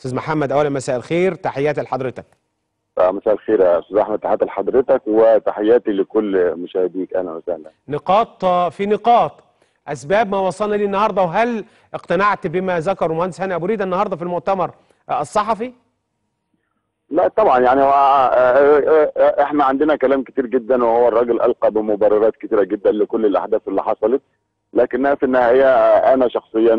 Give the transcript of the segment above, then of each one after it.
استاذ محمد اولا مساء الخير تحياتي لحضرتك مساء الخير يا استاذ احمد تحياتي لحضرتك وتحياتي لكل مشاهديك اهلا وسهلا نقاط في نقاط اسباب ما وصلنا ليه النهارده وهل اقتنعت بما ذكره المهندس هاني ابو ريده النهارده في المؤتمر الصحفي؟ لا طبعا يعني هو احنا عندنا كلام كتير جدا وهو الراجل القى بمبررات كتيره جدا لكل الاحداث اللي حصلت لكنها في النهايه انا شخصيا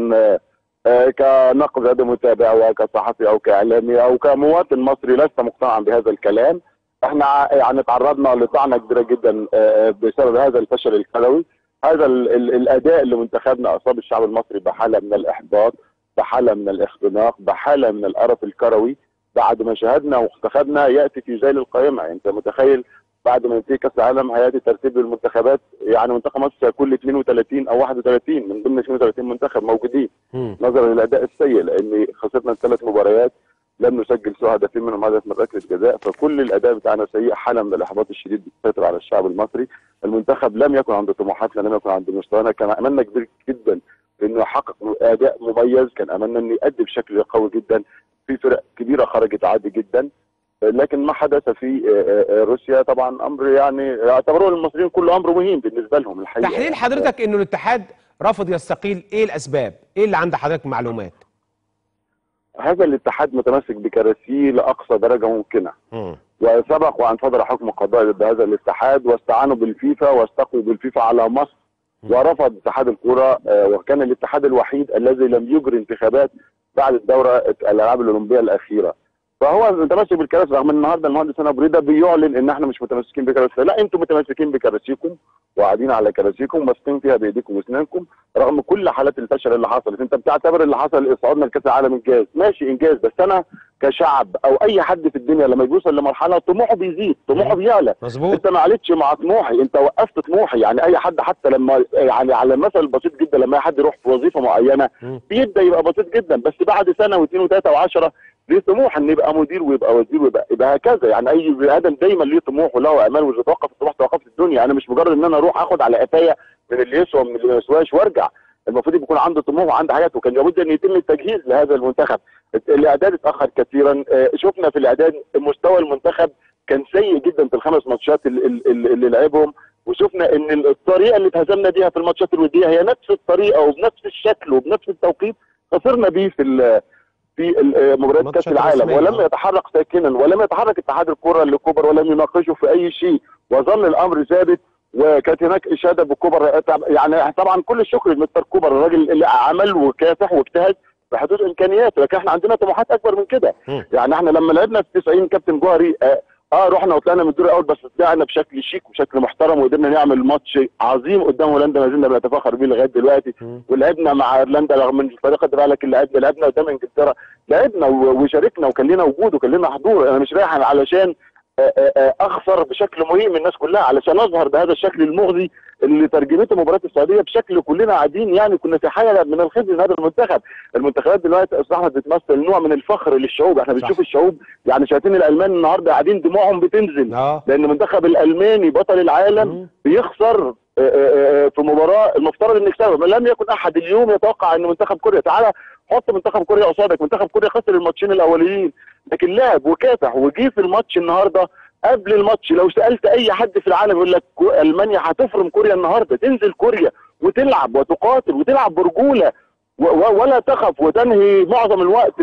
كنقد متابع وكصحفي او كاعلامي او كمواطن مصري لست مقتنعا بهذا الكلام احنا يعني تعرضنا لطعنه كبيره جدا بسبب هذا الفشل الكروي هذا ال ال الاداء اللي منتخبنا اصاب الشعب المصري بحاله من الاحباط بحاله من الاختناق بحاله من القرف الكروي بعد ما شاهدنا واختخذنا ياتي في ذيل القائمه انت متخيل بعد ما ينتهي كاس العالم هياتي ترتيب المنتخبات يعني منتخب مصر سيكون 32 او 31 من ضمن 32 منتخب موجودين نظرا للاداء السيء لان خسرنا الثلاث مباريات لم نسجل سوى هدفين منهم هدف من ركله جزاء فكل الاداء بتاعنا سيء حاله من الاحباط الشديد بتسيطر على الشعب المصري المنتخب لم يكن عند طموحاتنا لم يكن عند مستوانا كان املنا كبير جدا انه يحقق اداء مميز كان املنا انه يؤدي بشكل قوي جدا في فرق كبيره خرجت عادي جدا لكن ما حدث في روسيا طبعا امر يعني يعتبروه المصريين كله امر مهم بالنسبه لهم الحقيقه تحليل حضرتك انه الاتحاد رفض يستقيل ايه الاسباب؟ ايه اللي عند حضرتك معلومات؟ هذا الاتحاد متمسك بكراسيه لاقصى درجه ممكنه وسبق وان صدر حكم قضائي ضد هذا الاتحاد واستعانوا بالفيفا واستقوا بالفيفا على مصر ورفض اتحاد الكره وكان الاتحاد الوحيد الذي لم يجري انتخابات بعد الدوره الالعاب الاولمبيه الاخيره فهو متمسك بالكراسي رغم ان النهارده المهندس انا بريده بيعلن ان احنا مش متمسكين بكراسي لا انتم متمسكين بكراسيكم وقاعدين على كراسيكم ماسكين فيها بايديكم واسنانكم رغم كل حالات الفشل اللي حصلت انت بتعتبر اللي حصل اصعادنا لكاس العالم انجاز ماشي انجاز بس انا كشعب او اي حد في الدنيا لما يوصل لمرحله طموحه بيزيد طموحه بيعلى مظبوط انت ما عليتش مع طموحي انت وقفت طموحي يعني اي حد حتى لما يعني على المثل البسيط جدا لما اي حد يروح في وظيفه معينه بيبدا يبقى بسيط جدا بس بعد سنه واثنين وثلاثه وعشره ليه طموح ان يبقى مدير ويبقى وزير ويبقى يبقى هكذا يعني اي بني ادم دايما ليه طموح وله امال واذا توقف الطموح توقفت الدنيا انا مش مجرد ان انا اروح اخد على قفايا من اللي يسوى ومن اللي ما يسواش وارجع المفروض يكون عنده طموح وعنده حياته وكان لابد ان يتم التجهيز لهذا المنتخب الاعداد اتاخر كثيرا شفنا في الاعداد مستوى المنتخب كان سيء جدا في الخمس ماتشات اللي, اللي, اللي لعبهم وشفنا ان الطريقه اللي اتهزمنا بيها في الماتشات الوديه هي نفس الطريقه وبنفس الشكل وبنفس التوقيت خسرنا بيه في في مباريات كاس العالم ولم يتحرك ساكنا ولم يتحرك اتحاد الكره لكوبر ولم يناقشه في اي شيء وظل الامر ثابت وكانت هناك اشاده بكوبر يعني طبعا كل الشكر لمستر كوبر الراجل اللي عمل وكافح واجتهد بحدود امكانياته لكن احنا عندنا طموحات اكبر من كده يعني احنا لما لعبنا في 90 كابتن جوهري اه, آه رحنا وطلعنا من الدور الاول بس طلعنا بشكل شيك وبشكل محترم وقدرنا نعمل ماتش عظيم قدام هولندا ما زلنا بنتفاخر بيه لغايه دلوقتي ولعبنا مع ايرلندا رغم ان الفريق خد بالك اللي لعبنا لعبنا قدام انجلترا لعبنا وشاركنا وكان لنا وجود وكان لنا حضور انا مش رايح علشان اخسر بشكل مهم الناس كلها علشان اظهر بهذا الشكل المغزي اللي ترجمته مباراه السعوديه بشكل كلنا قاعدين يعني كنا في حاله من الخزي هذا المنتخب المنتخبات دلوقتي استاذ احمد بتمثل نوع من الفخر للشعوب احنا بنشوف الشعوب يعني شايفين الالمان النهارده قاعدين دموعهم بتنزل آه. لان المنتخب الالماني بطل العالم مم. بيخسر في مباراه المفترض ان يكسبها لم يكن احد اليوم يتوقع ان منتخب كوريا تعالى حط منتخب كوريا قصادك منتخب كوريا خسر الماتشين الاولين لكن لعب وكافح وجي في الماتش النهارده قبل الماتش لو سالت اي حد في العالم يقول لك المانيا هتفرم كوريا النهارده تنزل كوريا وتلعب وتقاتل وتلعب برجوله ولا تخف وتنهي معظم الوقت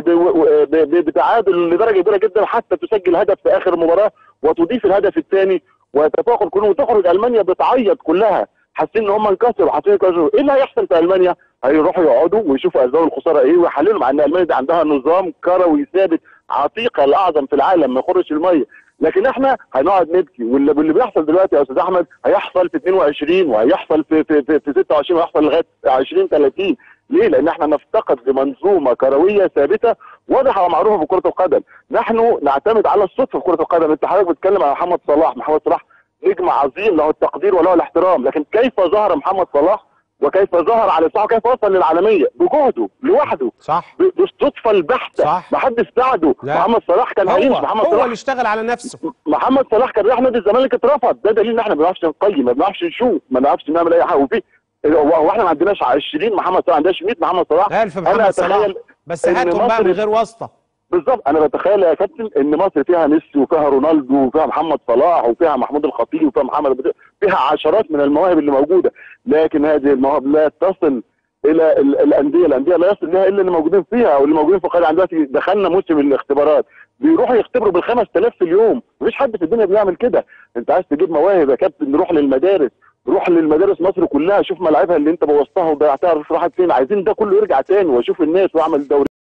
بتعادل لدرجه كبيره جدا حتى تسجل هدف في اخر مباراه وتضيف الهدف الثاني وتتفاخر كلهم وتخرج المانيا بتعيط كلها حاسين ان هم انكسروا حاسين انكسروا ايه اللي هيحصل في المانيا؟ هيروحوا يقعدوا ويشوفوا اسباب الخساره ايه ويحللوا مع ان المانيا دي عندها نظام كروي ثابت عتيقه الاعظم في العالم ما يخرش الميه لكن احنا هنقعد نبكي واللي, واللي بيحصل دلوقتي يا استاذ احمد هيحصل في 22 وهيحصل في في في, في 26 وهيحصل لغايه 20 30 ليه؟ لان احنا نفتقد لمنظومه كرويه ثابته واضحه ومعروفه في كره القدم، نحن نعتمد على الصدفه في كره القدم، انت حضرتك بتتكلم عن محمد صلاح، محمد صلاح نجم عظيم له التقدير وله الاحترام، لكن كيف ظهر محمد صلاح وكيف ظهر على الساحه وكيف وصل للعالميه بجهده لوحده صح بالصدفه البحته صح. ما حدش ساعده محمد صلاح كان هيمشي هو محمد هو صلاح اللي اشتغل على نفسه محمد صلاح كان رايح نادي الزمالك اترفض ده دليل ان احنا ما بنعرفش نقيم ما بنعرفش نشوف ما بنعرفش نعمل اي حاجه وفي هو احنا ما عندناش 20 محمد صلاح ما عندناش 100 محمد صلاح الف محمد صلاح بس إن هاتهم بقى مصر- من غير واسطه بالظبط انا بتخيل يا كابتن ان مصر فيها ميسي وفيها رونالدو وفيها محمد صلاح وفيها محمود الخطيب وفيها محمد أبو تريكة، فيها عشرات من المواهب اللي موجوده لكن هذه المواهب لا تصل الى ال- الانديه الانديه لا يصل لها الا اللي موجودين فيها او اللي موجودين في القاعده يعني دلوقتي دخلنا موسم الاختبارات بيروحوا يختبروا بال 5000 في اليوم مفيش حد في الدنيا بيعمل كده انت عايز تجيب مواهب يا كابتن نروح للمدارس روح للمدارس مصر كلها شوف ملاعبها اللي انت بوظتها وضيعتها راحت فين عايزين ده كله يرجع تاني واشوف الناس واعمل دوري